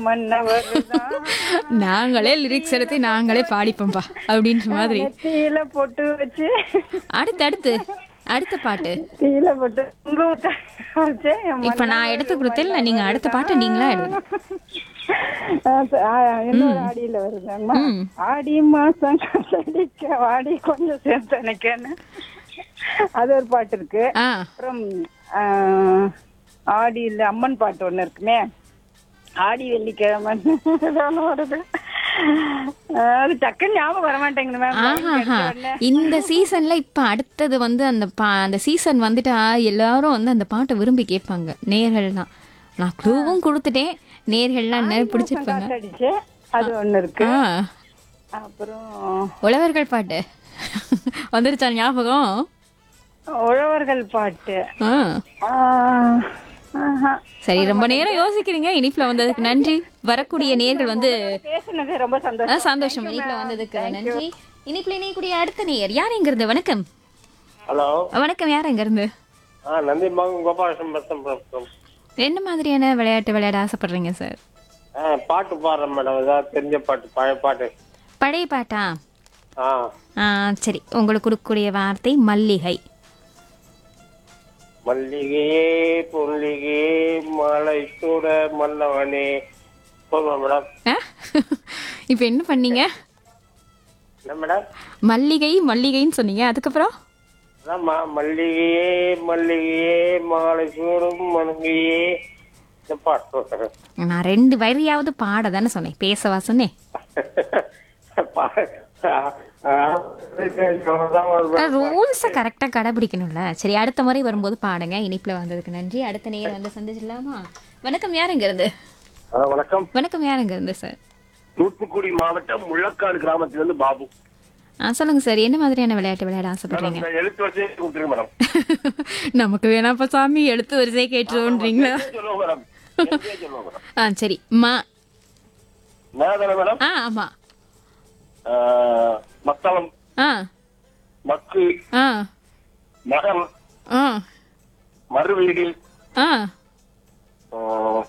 மன்னவர்தான் நாங்களே லிரிக்ஸ் எடுத்து நாங்களே பாடிப்போம்பா அப்படின்ற மாதிரி நெத்தியில பொட்டு வச்சு அடுத்து அடுத்து அடுத்த பாட்டு தீயில பொட்டு குங்குமத்தை வச்சு என் இப்ப நான் எடுத்து கொடுத்தேன்ல நீங்க அடுத்த பாட்டு நீங்களா எடுங்க ஆ, ச- ஆ, இன்னொரு ஆடியில வருதாங்கம்மா ம். ஆடி மாசம் காத்தடிக்க வாடி கொஞ்சம் சேர்த்து நினைக்கன்னு அது ஒரு பாட்டு இருக்கு ஆ அப்புறம் ஆ, ஆடியில அம்மன் பாட்டு ஒண்ணு இருக்குமே ஆடி வெள்ளிக்கிழமை ஏதோ ஒண்ணு வருது ஆ, அது டக்குன்னு ஞாபகம் வர மாட்டேங்குது மேம் ஆஹாஹா இந்த சீசன்ல இப்ப அடுத்தது வந்து அந்த பா அந்த சீசன் வந்துட்டா எல்லாரும் வந்து அந்த பாட்டை விரும்பி கேட்பாங்க நேர்கள்லாம் நான் க்ளூவும் கொடுத்துட்டேன் நேர்கள்லாம் என்ன பிடிச்சிருப்பாங்க காத்தடிச்சு அது ஒண்ணு இருக்கு ஆ அப்புறம் உழவர்கள் பாட்டு வந்துருச்சா ஞாபகம் உழவர்கள் பாட்டு ஆ ஆ, ஆஹா. சரி ரொம்ப நேரம் யோசிக்கிறீங்க இனிப்புல வந்ததுக்கு நன்றி வரக்கூடிய நேர்கள் வந்து பேசுனது ரொம்ப ஆ, சந்தோஷம் சந்தோஷம் இனிப்புல வந்ததுக்கு நன்றி இனிப்புல இணையக்கூடிய அடுத்த நேயர் யார் எங்க இருந்து வணக்கம் ஹலோ வணக்கம் யார் எங்க இருந்து ஆ நந்தி மகன் கோபாலகிருஷ்ணன் பேசுறேன் என்ன மாதிரியான விளையாட்டு விளையாட ஆசைப்படுறீங்க சார் ஆ பாட்டு பாடுறேன் மேடம் ஏதாவது தெரிஞ்ச பாட்டு பழைய பாட்டு பழைய பாட்டா ஆ ஆ, சரி உங்களுக்கு கொடுக்கக்கூடிய வார்த்தை மல்லிகை மல்லிகையே புல்லிகையே மலை சூட மன்னவனே சொல்லுங்க மேடம் ஆ? இப்ப என்ன பண்ணீங்க என்ன மேடம் மல்லிகை மல்லிகைன்னு சொன்னீங்க அதுக்கப்புறம் அதாம்மா மல்லிகையே மல்லிகையே மாலை சூடும் மனுகையே இந்த பாட்டு சொல்றேன் நான் ரெண்டு வரியாவது பாட தானே சொன்னேன் பேசவா சொன்னேன் பா- ஆ, ஆ, அவ்வளவுதான் வருவேன். ரூல்ஸை கரெக்டாக கடைபிடிக்கணும்ல சரி அடுத்த முறை வரும்போது பாடுங்க இனிப்புல வந்ததுக்கு நன்றி அடுத்த நேரம் வந்து சந்திச்சிடலாமா வணக்கம் யாருங்க இருந்து ஆ, வணக்கம் வணக்கம் யாருங்க இருந்து சார் தூத்துக்குடி மாவட்டம் முள்ளக்காடு கிராமத்திலிருந்து பாபு ஆ சொல்லுங்க சார் என்ன மாதிரியான விளையாட்டு விளையாட ஆசைப்படுறீங்க மேடம், எழுத்து வச்சு கொடுத்துருங்க மேடம் நமக்கு வேணாப்பா சாமி எழுத்து வரிசையை கேட்டுருவோன்றீங்களா சொல்லுங்க மேடம் எழுத்தே சொல்லுங்க மேடம் ஆ சரி மா மேதான மேடம் ஆ ஆமா ஆ, மத்தளம் ஆ மக்கு ஆ மகன் ஆ மறுவீடு ஆ ஆ,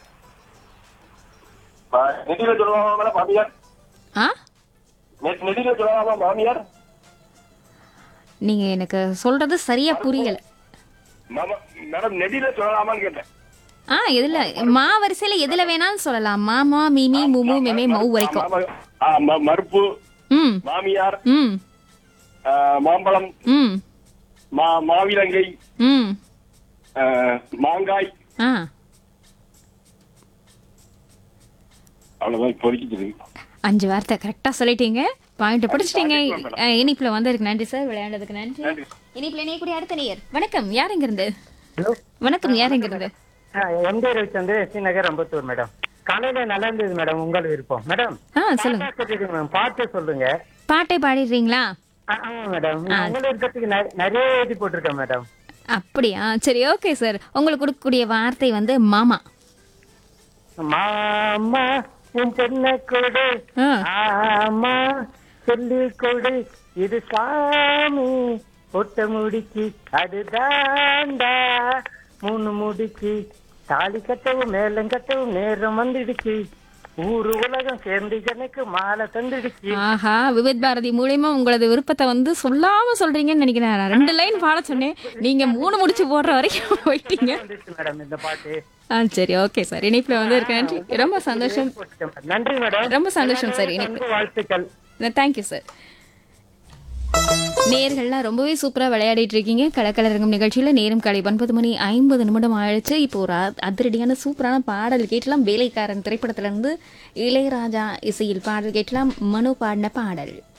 ஆ, நெடில சொல்லுவாங்க மேடம் மாமியார் ஆ நெ- நெடில சொல்லுவாங்க மாமியார் நீங்க எனக்கு சொல்றது சரியா புரியல மாமா மேடம் நெடில சொல்லலாமான்னு கேட்டேன் ஆ எதுல மா வரிசையில எதுல வேணாலும் சொல்லலாம் மாமா மிமி முமு மெமே மௌ வரைக்கும் மாமா- ஆ, ம- மறுப்பு ம் மாமியார் ம் ஆ, மாம்பழம் ம் மா மாவிலங்கை ம் ஆ, மாங்காய் ஆ அவ்வளவுதான் இப்போதைக்கு தெரியும் அஞ்சு வார்த்தை கரெக்டா சொல்லிட்டீங்க பாயிண்ட் பிடிச்சிட்டீங்க அஹ், இனிப்புல வந்ததுக்கு நன்றி சார் விளையாண்டதுக்கு நன்றி இனிப்புல இணையக்கூடிய அடுத்த நேயர் வணக்கம் யார் எங்க இருந்து ஹலோ வணக்கம் யார் எங்க இருந்து MD Ravichandra SD Nagar Ambattur madam காலையில நல்லா இருந்தது மேடம் உங்கள் விருப்பம் மேடம் ஆ சொல்லுங்க பாட்டா சொல்லிடுங்க மேடம் பாட்டு சொல்லுங்க பாட்டை பாடிடுறீங்களா ஆ, ஆமா மேடம் உங்களை இருக்கிறதுக்கு நெ- நிறைய எழுதி போட்டிருக்கேன் மேடம் அப்படியா சரி ஓகே சார் உங்களுக்கு கொடுக்கக்கூடிய வார்த்தை வந்து மாமா மாமா உன் சென்ன கொடு ஆ. ஆமா சொல்லி கொடு இது சாமி பொட்ட முடிச்சு அது தாண்டா மூணு முடிச்சு தாலி கட்டவும் மேலம் கட்டவும் நேரம் வந்துடுச்சு ஊரு உலகம் சேர்ந்து எனக்கு மாலை தந்துடுச்சு ஆஹா விவித் பாரதி மூலியமா உங்களது விருப்பத்தை வந்து சொல்லாம சொல்றீங்கன்னு நினைக்கிறேன் நான் ரெண்டு லைன் பாட சொன்னேன் நீங்க மூணு முடிச்சு போடுற வரைக்கும் போயிட்டீங்க வந்துடுச்சு மேடம் இந்த பாட்டு ஆ சரி ஓகே சார் இனிப்புல வந்து இருக்க நன்றி ரொம்ப சந்தோஷம் போட்டுட்டேன் madam. நன்றி மேடம் ரொம்ப சந்தோஷம் சார் இனிப்பு அன்பு வாழ்த்துக்கள் தேங்க்யூ சார் நேர்கள்லாம் ரொம்பவே சூப்பராக விளையாடிட்டு இருக்கீங்க கலக்கலரங்கம் நிகழ்ச்சியில் நேரம் காலை ஒன்பது மணி ஐம்பது நிமிடம் ஆயிடுச்சு இப்போ ஒரு அ- அதிரடியான சூப்பரான பாடல் கேட்டலாம் வேலைக்காரன் திரைப்படத்திலிருந்து இளையராஜா இசையில் பாடல் கேட்டலாம் மனு பாடின பாடல்